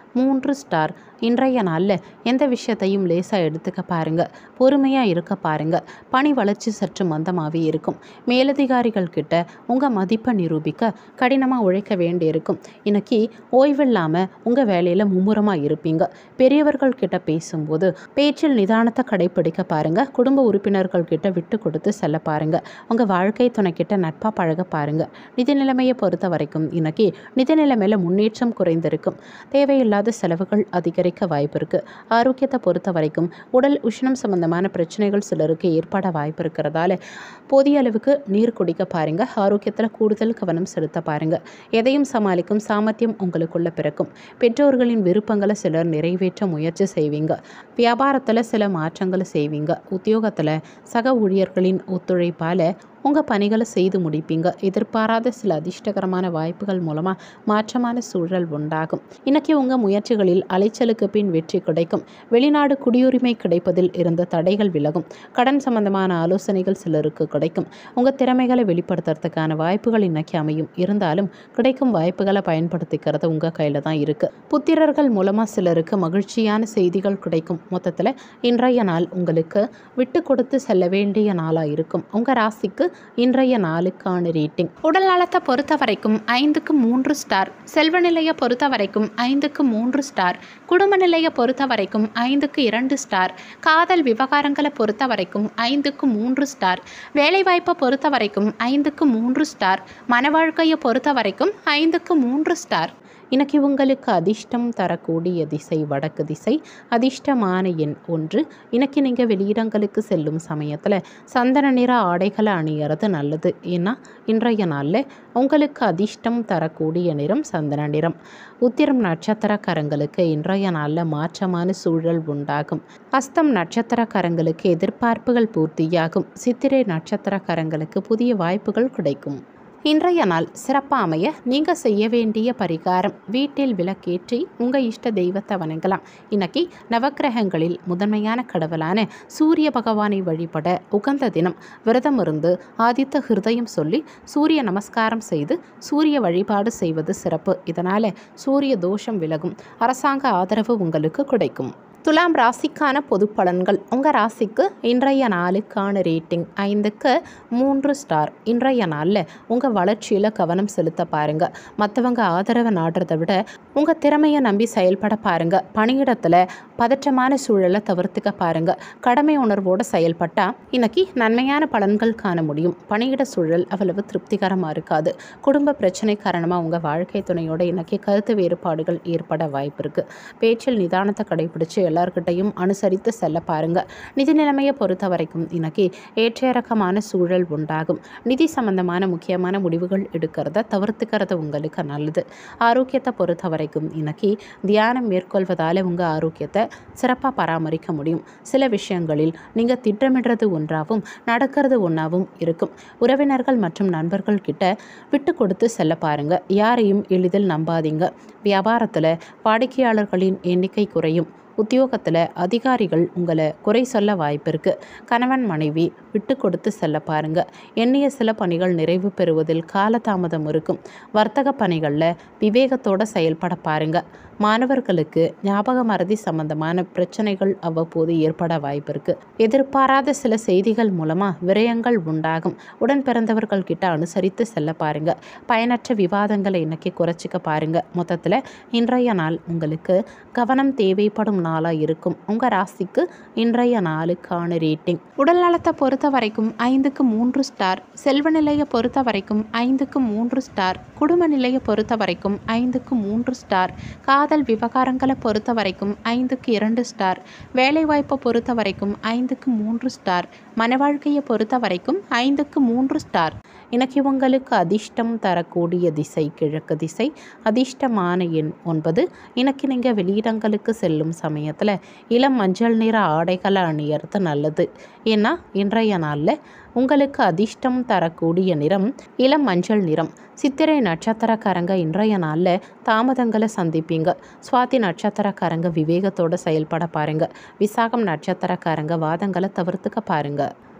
மூன்று ஸ்டார் இன்றைய நாளில் எந்த விஷயத்தையும் லேசாக எடுத்துக்க பாருங்க பொறுமையாக இருக்க பாருங்க பணி வளர்ச்சி சற்று மந்தமாகவே இருக்கும் மேலதிகாரிகள் கிட்ட உங்கள் மதிப்பை நிரூபிக்க கடினமாக உழைக்க வேண்டியிருக்கும் இன்னைக்கு ஓய்வில்லாமல் உங்கள் வேலையில் மும்முரமாக இருப்பீங்க பெரியவர்கள் கிட்ட பேசும்போது பேச்சில் நிதானத்தை கடைப்பிடிக்க பாருங்க குடும்ப உறுப்பினர்கள் கிட்ட விட்டு கொடுத்து செல்ல பாருங்க உங்கள் வாழ்க்கை துணை கிட்ட நட்பாக பழக பாருங்க நிதி நிலைமையை பொறுத்த வரைக்கும் இன்னைக்கு நிதி நிலைமையில் முன்னேற்றம் குறைந்திருக்கும் தேவையில்லாத செலவுகள் அதிகரிக்க வாய்ப்பு இருக்கு ஆரோக்கியத்தை பொறுத்த வரைக்கும் உடல் உஷ்ணம் சம்பந்தமான பிரச்சனைகள் சிலருக்கு ஏற்பட வாய்ப்பு இருக்கிறதால போதிய அளவுக்கு நீர் குடிக்க பாருங்க ஆரோக்கியத்தில் கூடுதல் கவனம் செலுத்த பாருங்க எதையும் சமாளிக்கும் சாமர்த்தியம் உங்களுக்குள்ள பிறக்கும் பெற்றோர்களின் விருப்பங்களை சிலர் நிறைவேற்ற முயற்சி செய்வீங்க வியாபாரத்தில் சில மாற்றங்களை செய்வீங்க உத்தியோகத்தில் சக ஊழியர்களின் ஒத்துழைப்பால் உங்கள் பணிகளை செய்து முடிப்பீங்க எதிர்பாராத சில அதிர்ஷ்டகரமான வாய்ப்புகள் மூலமாக மாற்றமான சூழல் உண்டாகும் இன்னைக்கு உங்கள் முயற்சிகளில் அலைச்சலுக்கு பின் வெற்றி கிடைக்கும் வெளிநாடு குடியுரிமை கிடைப்பதில் இருந்த தடைகள் விலகும் கடன் சம்பந்தமான ஆலோசனைகள் சிலருக்கு கிடைக்கும் உங்கள் திறமைகளை வெளிப்படுத்துறதுக்கான வாய்ப்புகள் இன்னைக்கு அமையும் இருந்தாலும் கிடைக்கும் வாய்ப்புகளை பயன்படுத்திக்கிறது உங்கள் கையில் தான் இருக்குது புத்திரர்கள் மூலமாக சிலருக்கு மகிழ்ச்சியான செய்திகள் கிடைக்கும் மொத்தத்தில் இன்றைய நாள் உங்களுக்கு விட்டு கொடுத்து செல்ல வேண்டிய நாளாக இருக்கும் உங்கள் ராசிக்கு இன்றைய நாளுக்கான ரேட்டிங் உடல் நலத்தை பொறுத்த வரைக்கும் ஐந்துக்கு மூன்று ஸ்டார் செல்வ நிலையை பொறுத்த வரைக்கும் ஐந்துக்கு மூன்று ஸ்டார் குடும்ப நிலையை பொறுத்த வரைக்கும் ஐந்துக்கு இரண்டு ஸ்டார் காதல் விவகாரங்களை பொறுத்த வரைக்கும் ஐந்துக்கு மூன்று ஸ்டார் வேலைவாய்ப்பை பொறுத்த வரைக்கும் ஐந்துக்கு மூன்று ஸ்டார் மன வாழ்க்கையை பொறுத்த வரைக்கும் ஐந்துக்கு மூன்று ஸ்டார் இன்னைக்கு உங்களுக்கு அதிர்ஷ்டம் தரக்கூடிய திசை வடக்கு திசை அதிர்ஷ்டமான எண் ஒன்று இன்னைக்கு நீங்கள் வெளியிடங்களுக்கு செல்லும் சமயத்தில் சந்தன நிற ஆடைகளை அணியறது நல்லது ஏன்னா இன்றைய நாளில் உங்களுக்கு அதிர்ஷ்டம் தரக்கூடிய நிறம் சந்தன நிறம் உத்திரம் நட்சத்திரக்காரங்களுக்கு இன்றைய நாளில் மாற்றமான சூழல் உண்டாகும் அஸ்தம் நட்சத்திரக்காரங்களுக்கு எதிர்பார்ப்புகள் பூர்த்தியாகும் சித்திரை நட்சத்திரக்காரங்களுக்கு புதிய வாய்ப்புகள் கிடைக்கும் இன்றைய நாள் சிறப்பாக அமைய நீங்கள் செய்ய வேண்டிய பரிகாரம் வீட்டில் விளக்கேற்றி உங்கள் இஷ்ட தெய்வத்தை வணங்கலாம் இன்னைக்கு நவக்கிரகங்களில் முதன்மையான கடவுளான சூரிய பகவானை வழிபட உகந்த தினம் விரதம் இருந்து ஆதித்த ஹிருதயம் சொல்லி சூரிய நமஸ்காரம் செய்து சூரிய வழிபாடு செய்வது சிறப்பு இதனால் சூரிய தோஷம் விலகும் அரசாங்க ஆதரவு உங்களுக்கு கிடைக்கும் துலாம் ராசிக்கான பொது பலன்கள் உங்கள் ராசிக்கு இன்றைய நாளுக்கான ரேட்டிங் ஐந்துக்கு மூன்று ஸ்டார் இன்றைய நாளில் உங்கள் வளர்ச்சியில் கவனம் செலுத்த பாருங்கள் மற்றவங்க ஆதரவை நாடுறதை விட உங்கள் திறமையை நம்பி செயல்பட பாருங்கள் பணியிடத்தில் பதற்றமான சூழலை தவிர்த்துக்க பாருங்கள் கடமை உணர்வோடு செயல்பட்டால் இன்னைக்கு நன்மையான பலன்கள் காண முடியும் பணியிட சூழல் அவ்வளவு திருப்திகரமாக இருக்காது குடும்ப பிரச்சனை காரணமாக உங்கள் வாழ்க்கை துணையோட இன்னைக்கு கருத்து வேறுபாடுகள் ஏற்பட வாய்ப்பு இருக்குது பேச்சில் நிதானத்தை கடைபிடிச்சு எல்லார்கிட்டையும் அனுசரித்து செல்ல பாருங்க நிதி நிலைமையை பொறுத்த வரைக்கும் இன்னைக்கு ஏற்றிறக்கமான சூழல் உண்டாகும் நிதி சம்பந்தமான முக்கியமான முடிவுகள் எடுக்கிறத தவிர்த்துக்கிறது உங்களுக்கு நல்லது ஆரோக்கியத்தை பொறுத்த வரைக்கும் இன்னைக்கு தியானம் மேற்கொள்வதால் உங்கள் ஆரோக்கியத்தை சிறப்பாக பராமரிக்க முடியும் சில விஷயங்களில் நீங்கள் திட்டமிடுறது ஒன்றாகவும் நடக்கிறது ஒன்றாகவும் இருக்கும் உறவினர்கள் மற்றும் நண்பர்கள் கிட்ட விட்டு கொடுத்து செல்ல பாருங்க யாரையும் எளிதில் நம்பாதீங்க வியாபாரத்தில் வாடிக்கையாளர்களின் எண்ணிக்கை குறையும் உத்தியோகத்தில் அதிகாரிகள் உங்களை குறை சொல்ல வாய்ப்பு இருக்குது கணவன் மனைவி விட்டு கொடுத்து செல்ல பாருங்க எண்ணிய சில பணிகள் நிறைவு பெறுவதில் காலதாமதம் இருக்கும் வர்த்தக பணிகளில் விவேகத்தோட செயல்பட பாருங்க மாணவர்களுக்கு ஞாபக மறதி சம்பந்தமான பிரச்சனைகள் அவ்வப்போது ஏற்பட வாய்ப்பு இருக்கு எதிர்பாராத சில செய்திகள் மூலமாக விரயங்கள் உண்டாகும் உடன் பிறந்தவர்கள் கிட்ட அனுசரித்து செல்ல பாருங்க பயனற்ற விவாதங்களை இன்னைக்கு குறைச்சிக்க பாருங்க மொத்தத்தில் இன்றைய நாள் உங்களுக்கு கவனம் தேவைப்படும் நாளாக இருக்கும் உங்கள் ராசிக்கு இன்றைய நாளுக்கான ரேட்டிங் உடல் நலத்தை பொறுத்த வரைக்கும் ஐந்துக்கு மூன்று ஸ்டார் செல்வ நிலையை பொறுத்த வரைக்கும் ஐந்துக்கு மூன்று ஸ்டார் குடும்ப நிலையை பொறுத்த வரைக்கும் ஐந்துக்கு மூன்று ஸ்டார் காதல் விவகாரங்களை பொறுத்த வரைக்கும் ஐந்துக்கு இரண்டு ஸ்டார் வேலைவாய்ப்பை பொறுத்த வரைக்கும் ஐந்துக்கு மூன்று ஸ்டார் மன வாழ்க்கையை பொறுத்த வரைக்கும் ஐந்துக்கு மூன்று ஸ்டார் இன்னைக்கு உங்களுக்கு அதிர்ஷ்டம் தரக்கூடிய திசை கிழக்கு திசை அதிர்ஷ்டமான எண் ஒன்பது இன்னைக்கு நீங்கள் வெளியிடங்களுக்கு செல்லும் சமயத்தில் இளம் மஞ்சள் நிற ஆடைகளை அணியறது நல்லது ஏன்னா இன்றைய நாளில் உங்களுக்கு அதிர்ஷ்டம் தரக்கூடிய நிறம் இளம் மஞ்சள் நிறம் சித்திரை நட்சத்திரக்காரங்க இன்றைய நாளில் தாமதங்களை சந்திப்பீங்க சுவாதி நட்சத்திரக்காரங்க விவேகத்தோட செயல்பட பாருங்க விசாகம் நட்சத்திரக்காரங்க வாதங்களை தவிர்த்துக்க பாருங்க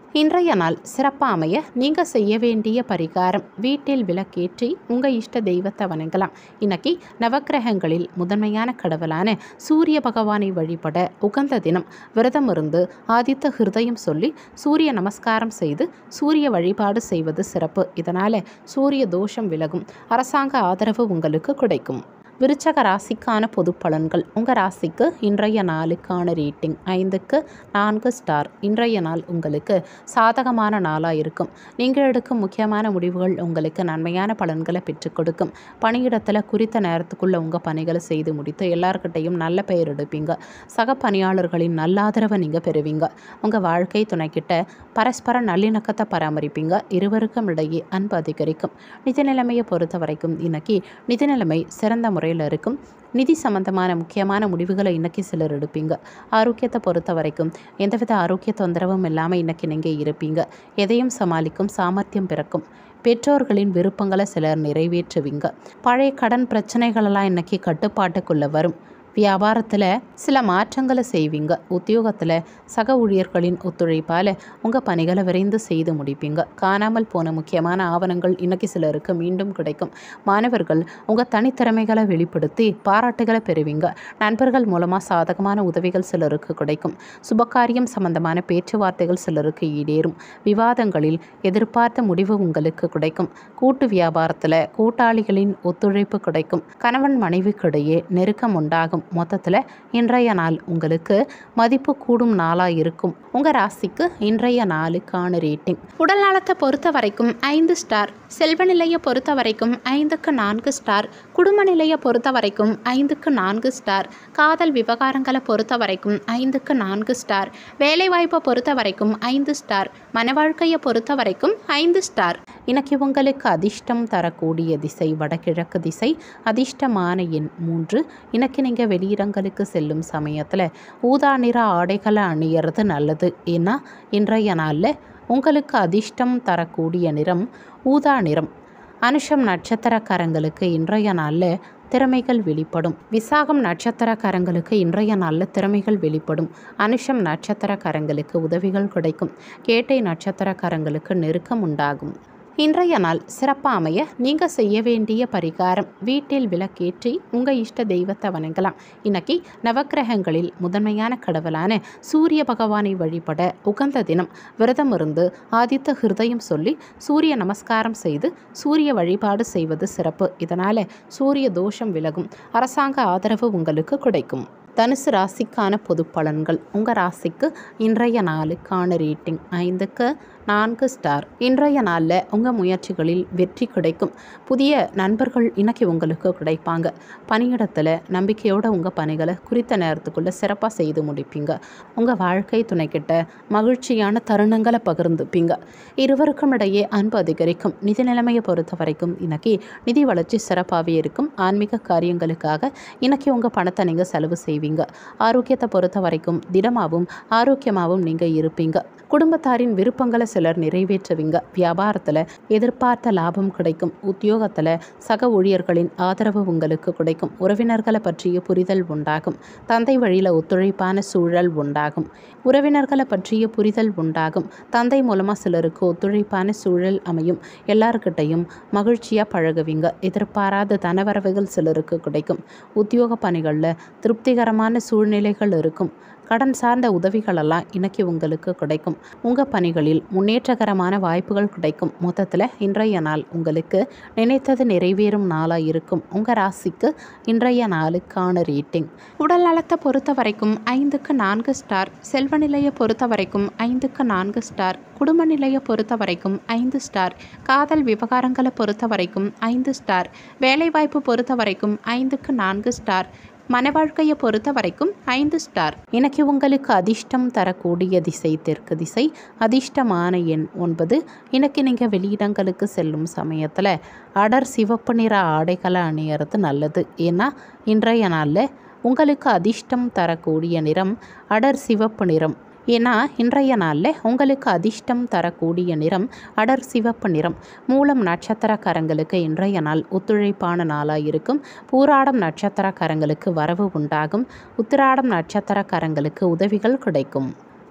இன்றைய நாள் சிறப்பாக அமைய நீங்கள் செய்ய வேண்டிய பரிகாரம் வீட்டில் விளக்கேற்றி உங்கள் இஷ்ட தெய்வத்தை வணங்கலாம் இன்னைக்கு நவக்கிரகங்களில் முதன்மையான கடவுளான சூரிய பகவானை வழிபட உகந்த தினம் விரதம் இருந்து ஆதித்த ஹிருதயம் சொல்லி சூரிய நமஸ்காரம் செய்து சூரிய வழிபாடு செய்வது சிறப்பு இதனால் சூரிய தோஷம் விலகும் அரசாங்க ஆதரவு உங்களுக்கு கிடைக்கும் விருச்சக ராசிக்கான பொது பலன்கள் உங்கள் ராசிக்கு இன்றைய நாளுக்கான ரேட்டிங் ஐந்துக்கு நான்கு ஸ்டார் இன்றைய நாள் உங்களுக்கு சாதகமான நாளாக இருக்கும் நீங்கள் எடுக்கும் முக்கியமான முடிவுகள் உங்களுக்கு நன்மையான பலன்களை பெற்றுக் கொடுக்கும் பணியிடத்தில் குறித்த நேரத்துக்குள்ளே உங்கள் பணிகளை செய்து முடித்து எல்லார்கிட்டையும் நல்ல பெயர் எடுப்பீங்க சக பணியாளர்களின் நல்லாதரவை நீங்கள் பெறுவீங்க உங்கள் வாழ்க்கை துணைக்கிட்ட பரஸ்பர நல்லிணக்கத்தை பராமரிப்பீங்க இருவருக்கும் இடையே அன்பு அதிகரிக்கும் நிதி நிலைமையை பொறுத்த வரைக்கும் இன்னைக்கு நிதி நிலைமை சிறந்த முறையில் இருக்கும் நிதி சம்பந்தமான முக்கியமான முடிவுகளை இன்னைக்கு சிலர் எடுப்பீங்க ஆரோக்கியத்தை பொறுத்த வரைக்கும் எந்தவித ஆரோக்கிய தொந்தரவும் இல்லாமல் இன்னைக்கு நீங்கள் இருப்பீங்க எதையும் சமாளிக்கும் சாமர்த்தியம் பிறக்கும் பெற்றோர்களின் விருப்பங்களை சிலர் நிறைவேற்றுவீங்க பழைய கடன் பிரச்சனைகளெல்லாம் இன்னைக்கு கட்டுப்பாட்டுக்குள்ளே வரும் வியாபாரத்தில் சில மாற்றங்களை செய்வீங்க உத்தியோகத்தில் சக ஊழியர்களின் ஒத்துழைப்பால் உங்கள் பணிகளை விரைந்து செய்து முடிப்பீங்க காணாமல் போன முக்கியமான ஆவணங்கள் இன்னைக்கு சிலருக்கு மீண்டும் கிடைக்கும் மாணவர்கள் உங்கள் தனித்திறமைகளை வெளிப்படுத்தி பாராட்டுகளை பெறுவீங்க நண்பர்கள் மூலமாக சாதகமான உதவிகள் சிலருக்கு கிடைக்கும் சுபகாரியம் சம்பந்தமான பேச்சுவார்த்தைகள் சிலருக்கு ஈடேறும் விவாதங்களில் எதிர்பார்த்த முடிவு உங்களுக்கு கிடைக்கும் கூட்டு வியாபாரத்தில் கூட்டாளிகளின் ஒத்துழைப்பு கிடைக்கும் கணவன் மனைவிக்கிடையே நெருக்கம் உண்டாகும் மொத்தத்தில் இன்றைய நாள் உங்களுக்கு மதிப்பு கூடும் நாளாக இருக்கும் உங்கள் ராசிக்கு இன்றைய நாளுக்கான ரேட்டிங் உடல் நலத்தை பொறுத்த வரைக்கும் ஐந்து ஸ்டார் செல்வ நிலையை பொறுத்த வரைக்கும் ஐந்துக்கு நான்கு ஸ்டார் குடும்ப நிலையை பொறுத்த வரைக்கும் ஐந்துக்கு நான்கு ஸ்டார் காதல் விவகாரங்களை பொறுத்த வரைக்கும் ஐந்துக்கு நான்கு ஸ்டார் வேலைவாய்ப்பை பொறுத்த வரைக்கும் ஐந்து ஸ்டார் மன வாழ்க்கையை பொறுத்த வரைக்கும் ஐந்து ஸ்டார் இன்னைக்கு உங்களுக்கு அதிர்ஷ்டம் தரக்கூடிய திசை வடகிழக்கு திசை அதிர்ஷ்டமான எண் மூன்று இன்னைக்கு நீங்கள் வெளியிடங்களுக்கு செல்லும் சமயத்தில் ஊதா நிற ஆடைகளை அணியறது நல்லது ஏன்னா இன்றைய நாளில் உங்களுக்கு அதிர்ஷ்டம் தரக்கூடிய நிறம் ஊதா நிறம் அனுஷம் நட்சத்திரக்காரங்களுக்கு இன்றைய நாளில் திறமைகள் வெளிப்படும் விசாகம் நட்சத்திரக்காரங்களுக்கு இன்றைய நாளில் திறமைகள் வெளிப்படும் அனுஷம் நட்சத்திரக்காரங்களுக்கு உதவிகள் கிடைக்கும் கேட்டை நட்சத்திரக்காரங்களுக்கு நெருக்கம் உண்டாகும் இன்றைய நாள் சிறப்பாக அமைய நீங்கள் செய்ய வேண்டிய பரிகாரம் வீட்டில் விளக்கேற்றி உங்கள் இஷ்ட தெய்வத்தை வணங்கலாம் இன்னைக்கு நவக்கிரகங்களில் முதன்மையான கடவுளான சூரிய பகவானை வழிபட உகந்த தினம் விரதம் இருந்து ஆதித்த ஹிருதயம் சொல்லி சூரிய நமஸ்காரம் செய்து சூரிய வழிபாடு செய்வது சிறப்பு இதனால் சூரிய தோஷம் விலகும் அரசாங்க ஆதரவு உங்களுக்கு கிடைக்கும் தனுசு ராசிக்கான பொது பலன்கள் உங்கள் ராசிக்கு இன்றைய நாளுக்கான ரேட்டிங் ஐந்துக்கு நான்கு ஸ்டார் இன்றைய நாளில் உங்கள் முயற்சிகளில் வெற்றி கிடைக்கும் புதிய நண்பர்கள் இன்னைக்கு உங்களுக்கு கிடைப்பாங்க பணியிடத்தில் நம்பிக்கையோட உங்கள் பணிகளை குறித்த நேரத்துக்குள்ளே சிறப்பாக செய்து முடிப்பீங்க உங்கள் வாழ்க்கை துணைக்கிட்ட மகிழ்ச்சியான தருணங்களை பகிர்ந்துப்பீங்க இருவருக்கும் இடையே அன்பு அதிகரிக்கும் நிதி நிலைமையை பொறுத்த வரைக்கும் இன்னைக்கு நிதி வளர்ச்சி சிறப்பாகவே இருக்கும் ஆன்மீக காரியங்களுக்காக இன்னைக்கு உங்கள் பணத்தை நீங்கள் செலவு செய்வீங்க ஆரோக்கியத்தை பொறுத்த வரைக்கும் திடமாகவும் ஆரோக்கியமாகவும் நீங்கள் இருப்பீங்க குடும்பத்தாரின் விருப்பங்களை சிலர் நிறைவேற்றுவீங்க வியாபாரத்தில் எதிர்பார்த்த லாபம் கிடைக்கும் உத்தியோகத்தில் சக ஊழியர்களின் ஆதரவு உங்களுக்கு கிடைக்கும் உறவினர்களை பற்றிய புரிதல் உண்டாகும் தந்தை வழியில் ஒத்துழைப்பான சூழல் உண்டாகும் உறவினர்களை பற்றிய புரிதல் உண்டாகும் தந்தை மூலமாக சிலருக்கு ஒத்துழைப்பான சூழல் அமையும் எல்லார்கிட்டையும் மகிழ்ச்சியாக பழகுவீங்க எதிர்பாராத தனவரவுகள் சிலருக்கு கிடைக்கும் உத்தியோக பணிகளில் திருப்திகரமான சூழ்நிலைகள் இருக்கும் கடன் சார்ந்த உதவிகளெல்லாம் இன்னைக்கு உங்களுக்கு கிடைக்கும் உங்கள் பணிகளில் முன்னேற்றகரமான வாய்ப்புகள் கிடைக்கும் மொத்தத்தில் இன்றைய நாள் உங்களுக்கு நினைத்தது நிறைவேறும் நாளாக இருக்கும் உங்கள் ராசிக்கு இன்றைய நாளுக்கான ரேட்டிங் உடல் நலத்தை பொறுத்த வரைக்கும் ஐந்துக்கு நான்கு ஸ்டார் செல்வ நிலையை பொறுத்த வரைக்கும் ஐந்துக்கு நான்கு ஸ்டார் குடும்ப நிலையை பொறுத்த வரைக்கும் ஐந்து ஸ்டார் காதல் விவகாரங்களை பொறுத்த வரைக்கும் ஐந்து ஸ்டார் வேலைவாய்ப்பு பொறுத்த வரைக்கும் ஐந்துக்கு நான்கு ஸ்டார் மன வாழ்க்கையை பொறுத்த வரைக்கும் ஐந்து ஸ்டார் எனக்கு உங்களுக்கு அதிர்ஷ்டம் தரக்கூடிய திசை தெற்கு திசை அதிர்ஷ்டமான எண் ஒன்பது எனக்கு நீங்கள் வெளியிடங்களுக்கு செல்லும் சமயத்தில் அடர் சிவப்பு நிற ஆடைகளை அணியறது நல்லது ஏன்னா இன்றைய நாளில் உங்களுக்கு அதிர்ஷ்டம் தரக்கூடிய நிறம் அடர் சிவப்பு நிறம் ஏன்னா இன்றைய நாளில் உங்களுக்கு அதிர்ஷ்டம் தரக்கூடிய நிறம் அடர் சிவப்பு நிறம் மூலம் நட்சத்திரக்காரங்களுக்கு இன்றைய நாள் ஒத்துழைப்பான நாளாக இருக்கும் பூராடம் நட்சத்திரக்காரங்களுக்கு வரவு உண்டாகும் உத்திராடம் நட்சத்திரக்காரங்களுக்கு உதவிகள் கிடைக்கும்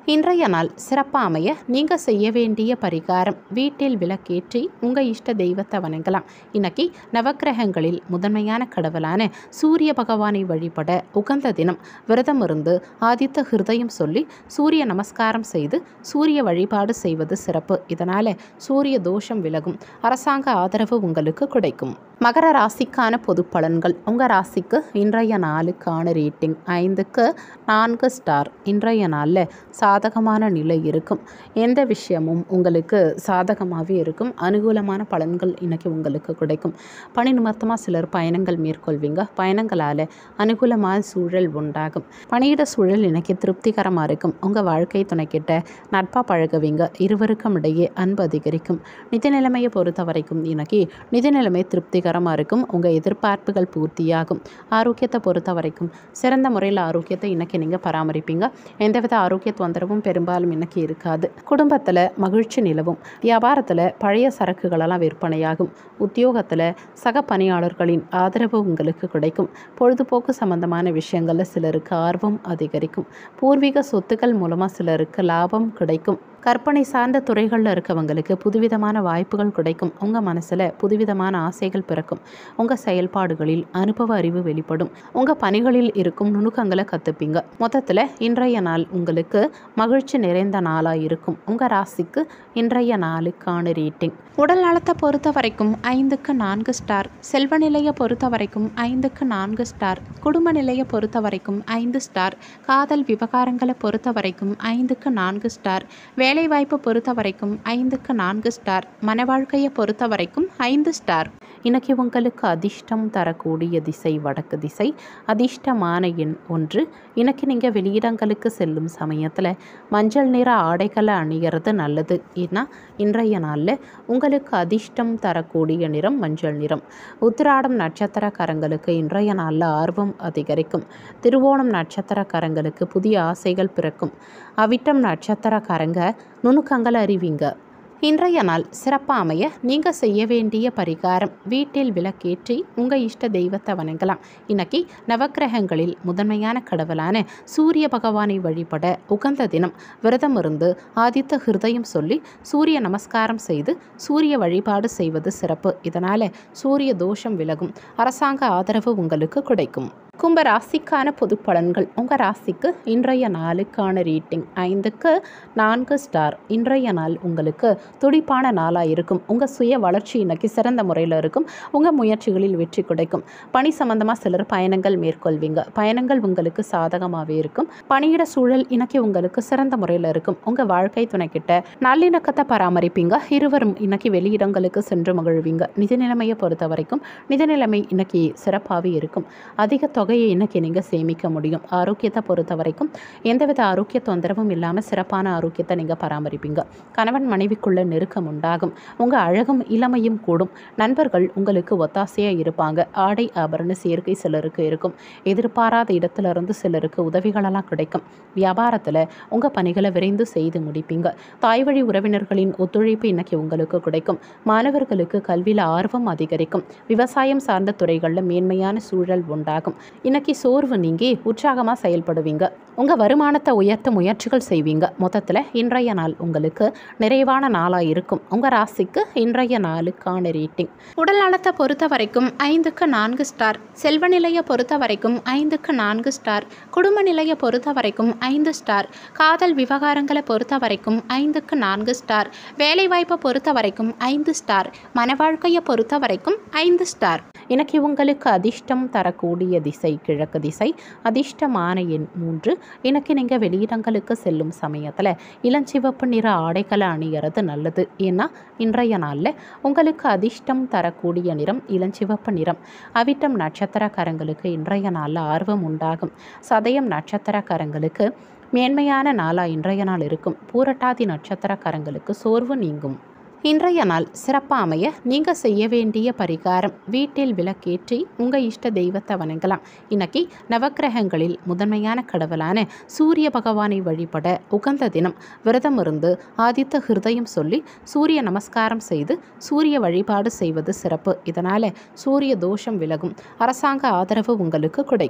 இன்றைய நாள் சிறப்பாக அமைய நீங்கள் செய்ய வேண்டிய பரிகாரம் வீட்டில் விளக்கேற்றி உங்கள் இஷ்ட தெய்வத்தை வணங்கலாம் இன்னைக்கு நவக்கிரகங்களில் முதன்மையான கடவுளான சூரிய பகவானை வழிபட உகந்த தினம் விரதம் இருந்து ஆதித்த ஹிருதயம் சொல்லி சூரிய நமஸ்காரம் செய்து சூரிய வழிபாடு செய்வது சிறப்பு இதனால் சூரிய தோஷம் விலகும் அரசாங்க ஆதரவு உங்களுக்கு கிடைக்கும் மகர ராசிக்கான பொது பலன்கள் உங்கள் ராசிக்கு இன்றைய நாளுக்கான ரேட்டிங் ஐந்துக்கு நான்கு ஸ்டார் இன்றைய நாளில் சாதகமான நிலை இருக்கும் எந்த விஷயமும் உங்களுக்கு சாதகமாகவே இருக்கும் அனுகூலமான பலன்கள் இன்றைக்கி உங்களுக்கு கிடைக்கும் பணி நிமித்தமாக சிலர் பயணங்கள் மேற்கொள்வீங்க பயணங்களால் அனுகூலமான சூழல் உண்டாகும் பணியிட சூழல் இன்றைக்கி திருப்திகரமாக இருக்கும் உங்கள் வாழ்க்கை துணைக்கிட்ட நட்பாக பழகுவீங்க இருவருக்கும் இடையே அன்பு அதிகரிக்கும் நிதி நிலைமையை பொறுத்த வரைக்கும் இன்னைக்கு நிதி நிலைமை திருப்திகரமாக இருக்கும் உங்கள் எதிர்பார்ப்புகள் பூர்த்தியாகும் ஆரோக்கியத்தை பொறுத்த வரைக்கும் சிறந்த முறையில் ஆரோக்கியத்தை இன்னைக்கு நீங்கள் பராமரிப்பீங்க எந்தவித ஆரோக்கிய தொந்தரவும் பெரும்பாலும் இன்னைக்கு இருக்காது குடும்பத்தில் மகிழ்ச்சி நிலவும் வியாபாரத்தில் பழைய சரக்குகளெல்லாம் விற்பனையாகும் உத்தியோகத்தில் சக பணியாளர்களின் ஆதரவு உங்களுக்கு கிடைக்கும் பொழுதுபோக்கு சம்பந்தமான விஷயங்களில் சிலருக்கு ஆர்வம் அதிகரிக்கும் பூர்வீக சொத்துக்கள் மூலமாக சிலருக்கு லாபம் கிடைக்கும் கற்பனை சார்ந்த துறைகளில் இருக்கவங்களுக்கு புதுவிதமான வாய்ப்புகள் கிடைக்கும் உங்கள் மனசில் புதுவிதமான ஆசைகள் பிறக்கும் உங்கள் செயல்பாடுகளில் அனுபவ அறிவு வெளிப்படும் உங்கள் பணிகளில் இருக்கும் நுணுக்கங்களை கற்றுப்பீங்க மொத்தத்தில் இன்றைய நாள் உங்களுக்கு மகிழ்ச்சி நிறைந்த நாளாக இருக்கும் உங்கள் ராசிக்கு இன்றைய நாளுக்கான ரேட்டிங் உடல் நலத்தை பொறுத்த வரைக்கும் ஐந்துக்கு நான்கு ஸ்டார் செல்வ நிலையை பொறுத்த வரைக்கும் ஐந்துக்கு நான்கு ஸ்டார் குடும்ப நிலையை பொறுத்த வரைக்கும் ஐந்து ஸ்டார் காதல் விவகாரங்களை பொறுத்த வரைக்கும் ஐந்துக்கு நான்கு ஸ்டார் வேலைவாய்ப்பு பொறுத்த வரைக்கும் ஐந்துக்கு நான்கு ஸ்டார் மன வாழ்க்கையை பொறுத்த வரைக்கும் ஐந்து ஸ்டார் இன்னைக்கு உங்களுக்கு அதிர்ஷ்டம் தரக்கூடிய திசை வடக்கு திசை அதிர்ஷ்டமான எண் ஒன்று இன்னைக்கு நீங்கள் வெளியிடங்களுக்கு செல்லும் சமயத்தில் மஞ்சள் நிற ஆடைகளை அணிகிறது நல்லது ஏன்னா இன்றைய நாளில் உங்களுக்கு அதிர்ஷ்டம் தரக்கூடிய நிறம் மஞ்சள் நிறம் உத்திராடம் நட்சத்திரக்காரங்களுக்கு இன்றைய நாளில் ஆர்வம் அதிகரிக்கும் திருவோணம் நட்சத்திரக்காரங்களுக்கு புதிய ஆசைகள் பிறக்கும் அவிட்டம் நட்சத்திரக்காரங்க நுணுக்கங்கள் அறிவிங்க இன்றைய நாள் சிறப்பாக அமைய நீங்கள் செய்ய வேண்டிய பரிகாரம் வீட்டில் விளக்கேற்றி உங்கள் இஷ்ட தெய்வத்தை வணங்கலாம் இன்னைக்கு நவக்கிரகங்களில் முதன்மையான கடவுளான சூரிய பகவானை வழிபட உகந்த தினம் விரதம் இருந்து ஆதித்த ஹிருதயம் சொல்லி சூரிய நமஸ்காரம் செய்து சூரிய வழிபாடு செய்வது சிறப்பு இதனால் சூரிய தோஷம் விலகும் அரசாங்க ஆதரவு உங்களுக்கு கிடைக்கும் கும்ப ராசிக்கான பொது பலன்கள் உங்கள் ராசிக்கு இன்றைய நாளுக்கான ரேட்டிங் ஐந்துக்கு நான்கு ஸ்டார் இன்றைய நாள் உங்களுக்கு துடிப்பான நாளாக இருக்கும் உங்கள் சுய வளர்ச்சி இன்னைக்கு சிறந்த முறையில் இருக்கும் உங்கள் முயற்சிகளில் வெற்றி கிடைக்கும் பணி சம்பந்தமாக சிலர் பயணங்கள் மேற்கொள்வீங்க பயணங்கள் உங்களுக்கு சாதகமாகவே இருக்கும் பணியிட சூழல் இன்னைக்கு உங்களுக்கு சிறந்த முறையில் இருக்கும் உங்கள் வாழ்க்கை துணைக்கிட்ட நல்லிணக்கத்தை பராமரிப்பீங்க இருவரும் இன்னைக்கு வெளியிடங்களுக்கு சென்று மகிழ்வீங்க நிதி நிலைமையை பொறுத்த வரைக்கும் நிதி நிலைமை இன்னைக்கு சிறப்பாகவே இருக்கும் அதிக தொகையை இன்னைக்கு நீங்கள் சேமிக்க முடியும் ஆரோக்கியத்தை பொறுத்த வரைக்கும் எந்தவித ஆரோக்கிய தொந்தரவும் இல்லாமல் சிறப்பான ஆரோக்கியத்தை நீங்கள் பராமரிப்பீங்க கணவன் மனைவிக்குள்ள நெருக்கம் உண்டாகும் உங்கள் அழகும் இளமையும் கூடும் நண்பர்கள் உங்களுக்கு ஒத்தாசையாக இருப்பாங்க ஆடை ஆபரண சேர்க்கை சிலருக்கு இருக்கும் எதிர்பாராத இடத்துல இருந்து சிலருக்கு உதவிகளெல்லாம் கிடைக்கும் வியாபாரத்தில் உங்கள் பணிகளை விரைந்து செய்து முடிப்பீங்க தாய் வழி உறவினர்களின் ஒத்துழைப்பு இன்னைக்கு உங்களுக்கு கிடைக்கும் மாணவர்களுக்கு கல்வியில் ஆர்வம் அதிகரிக்கும் விவசாயம் சார்ந்த துறைகளில் மேன்மையான சூழல் உண்டாகும் இன்னைக்கு சோர்வு நீங்கி உற்சாகமாக செயல்படுவீங்க உங்கள் வருமானத்தை உயர்த்த முயற்சிகள் செய்வீங்க மொத்தத்தில் இன்றைய நாள் உங்களுக்கு நிறைவான நாளாக இருக்கும் உங்கள் ராசிக்கு இன்றைய நாளுக்கான ரேட்டிங் உடல் நலத்தை பொறுத்த வரைக்கும் ஐந்துக்கு நான்கு ஸ்டார் செல்வ நிலையை பொறுத்த வரைக்கும் ஐந்துக்கு நான்கு ஸ்டார் குடும்ப நிலையை பொறுத்த வரைக்கும் ஐந்து ஸ்டார் காதல் விவகாரங்களை பொறுத்த வரைக்கும் ஐந்துக்கு நான்கு ஸ்டார் வேலைவாய்ப்பை பொறுத்த வரைக்கும் ஐந்து ஸ்டார் மன வாழ்க்கையை பொறுத்த வரைக்கும் ஐந்து ஸ்டார் இன்னைக்கு உங்களுக்கு அதிர்ஷ்டம் தரக்கூடிய திசை கிழக்கு திசை அதிர்ஷ்டமான எண் மூன்று இன்னைக்கு நீங்கள் வெளியிடங்களுக்கு செல்லும் சமயத்தில் இளஞ்சிவப்பு நிற ஆடைகளை அணியறது நல்லது ஏன்னா இன்றைய நாளில் உங்களுக்கு அதிர்ஷ்டம் தரக்கூடிய நிறம் இளஞ்சிவப்பு நிறம் அவிட்டம் நட்சத்திரக்காரங்களுக்கு இன்றைய நாளில் ஆர்வம் உண்டாகும் சதயம் நட்சத்திரக்காரங்களுக்கு மேன்மையான நாளாக இன்றைய நாள் இருக்கும் பூரட்டாதி நட்சத்திரக்காரங்களுக்கு சோர்வு நீங்கும் இன்றைய நாள் சிறப்பாக அமைய நீங்கள் செய்ய வேண்டிய பரிகாரம் வீட்டில் விளக்கேற்றி உங்கள் இஷ்ட தெய்வத்தை வணங்கலாம் இன்னைக்கு நவக்கிரகங்களில் முதன்மையான கடவுளான சூரிய பகவானை வழிபட உகந்த தினம் விரதம் இருந்து ஆதித்த ஹிருதயம் சொல்லி சூரிய நமஸ்காரம் செய்து சூரிய வழிபாடு செய்வது சிறப்பு இதனால் சூரிய தோஷம் விலகும் அரசாங்க ஆதரவு உங்களுக்கு கிடைக்கும்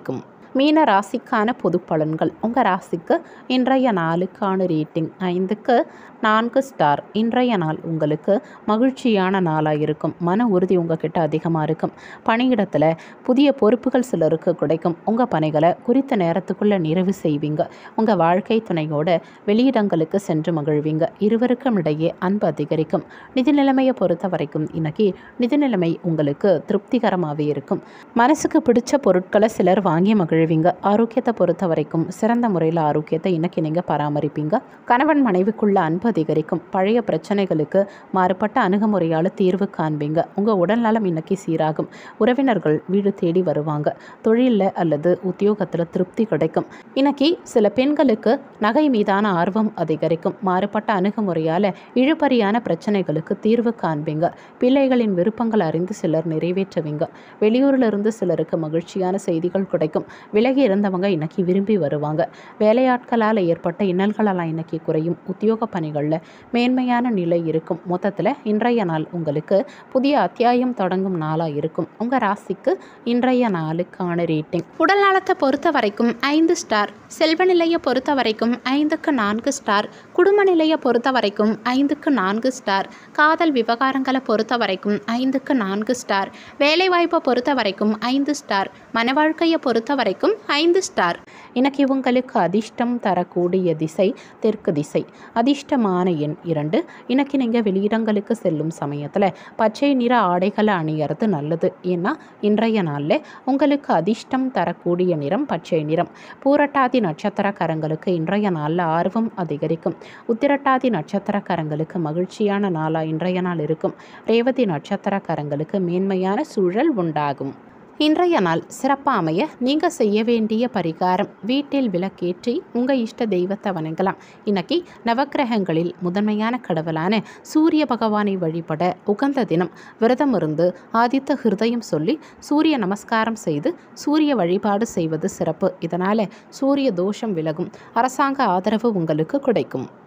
மீன ராசிக்கான பொது பலன்கள் உங்கள் ராசிக்கு இன்றைய நாளுக்கான ரேட்டிங் ஐந்துக்கு நான்கு ஸ்டார் இன்றைய நாள் உங்களுக்கு மகிழ்ச்சியான நாளாக இருக்கும் மன உறுதி உங்ககிட்ட அதிகமாக இருக்கும் பணியிடத்தில் புதிய பொறுப்புகள் சிலருக்கு கிடைக்கும் உங்கள் பணிகளை குறித்த நேரத்துக்குள்ளே நிறைவு செய்வீங்க உங்கள் வாழ்க்கை துணையோட வெளியிடங்களுக்கு சென்று மகிழ்வீங்க இருவருக்கும் இடையே அன்பு அதிகரிக்கும் நிதி நிலைமையை பொறுத்த வரைக்கும் இன்னைக்கு நிதி நிலைமை உங்களுக்கு திருப்திகரமாகவே இருக்கும் மனசுக்கு பிடிச்ச பொருட்களை சிலர் வாங்கி மகிழ்வீங்க ஆரோக்கியத்தை பொறுத்த வரைக்கும் சிறந்த முறையில் ஆரோக்கியத்தை இன்னைக்கு நீங்கள் பராமரிப்பீங்க கணவன் மனைவிக்குள்ள அன்பு அதிகரிக்கும் பழைய பிரச்சனைகளுக்கு மாறுபட்ட அணுகுமுறையால் தீர்வு காண்பீங்க உங்கள் உடல்நலம் இன்னைக்கு சீராகும் உறவினர்கள் வீடு தேடி வருவாங்க தொழிலில் அல்லது உத்தியோகத்தில் திருப்தி கிடைக்கும் இன்னைக்கு சில பெண்களுக்கு நகை மீதான ஆர்வம் அதிகரிக்கும் மாறுபட்ட அணுகுமுறையால் இழுபறியான பிரச்சனைகளுக்கு தீர்வு காண்பீங்க பிள்ளைகளின் விருப்பங்கள் அறிந்து சிலர் நிறைவேற்றுவீங்க வெளியூரில் இருந்து சிலருக்கு மகிழ்ச்சியான செய்திகள் கிடைக்கும் விலகி இருந்தவங்க இன்னைக்கு விரும்பி வருவாங்க வேலையாட்களால் ஏற்பட்ட இன்னல்களெல்லாம் இன்னைக்கு குறையும் உத்தியோக பணிகளில் மேன்மையான நிலை இருக்கும் மொத்தத்தில் இன்றைய நாள் உங்களுக்கு புதிய அத்தியாயம் தொடங்கும் நாளாக இருக்கும் உங்கள் ராசிக்கு இன்றைய நாளுக்கான ரேட்டிங் உடல் நலத்தை பொறுத்த வரைக்கும் ஐந்து ஸ்டார் செல்வ நிலையை பொறுத்த வரைக்கும் ஐந்துக்கு நான்கு ஸ்டார் குடும்ப நிலையை பொறுத்த வரைக்கும் ஐந்துக்கு நான்கு ஸ்டார் காதல் விவகாரங்களை பொறுத்த வரைக்கும் ஐந்துக்கு நான்கு ஸ்டார் வேலைவாய்ப்பை பொறுத்த வரைக்கும் ஐந்து ஸ்டார் மன வாழ்க்கையை பொறுத்த வரைக்கும் ஐந்து ஸ்டார் இன்னைக்கு உங்களுக்கு அதிர்ஷ்டம் தரக்கூடிய திசை தெற்கு திசை அதிர்ஷ்டமான எண் இரண்டு இன்னைக்கு நீங்கள் வெளியிடங்களுக்கு செல்லும் சமயத்தில் பச்சை நிற ஆடைகளை அணியறது நல்லது ஏன்னா இன்றைய நாளில் உங்களுக்கு அதிர்ஷ்டம் தரக்கூடிய நிறம் பச்சை நிறம் பூரட்டாதி நட்சத்திரக்காரங்களுக்கு இன்றைய நாளில் ஆர்வம் அதிகரிக்கும் உத்திரட்டாதி நட்சத்திரக்காரங்களுக்கு மகிழ்ச்சியான நாளாக இன்றைய நாள் இருக்கும் ரேவதி நட்சத்திரக்காரங்களுக்கு மேன்மையான சூழல் உண்டாகும் இன்றைய நாள் சிறப்பாக அமைய நீங்கள் செய்ய வேண்டிய பரிகாரம் வீட்டில் விளக்கேற்றி உங்கள் இஷ்ட தெய்வத்தை வணங்கலாம் இன்னைக்கு நவக்கிரகங்களில் முதன்மையான கடவுளான சூரிய பகவானை வழிபட உகந்த தினம் விரதம் இருந்து ஆதித்த ஹிருதயம் சொல்லி சூரிய நமஸ்காரம் செய்து சூரிய வழிபாடு செய்வது சிறப்பு இதனால் சூரிய தோஷம் விலகும் அரசாங்க ஆதரவு உங்களுக்கு கிடைக்கும்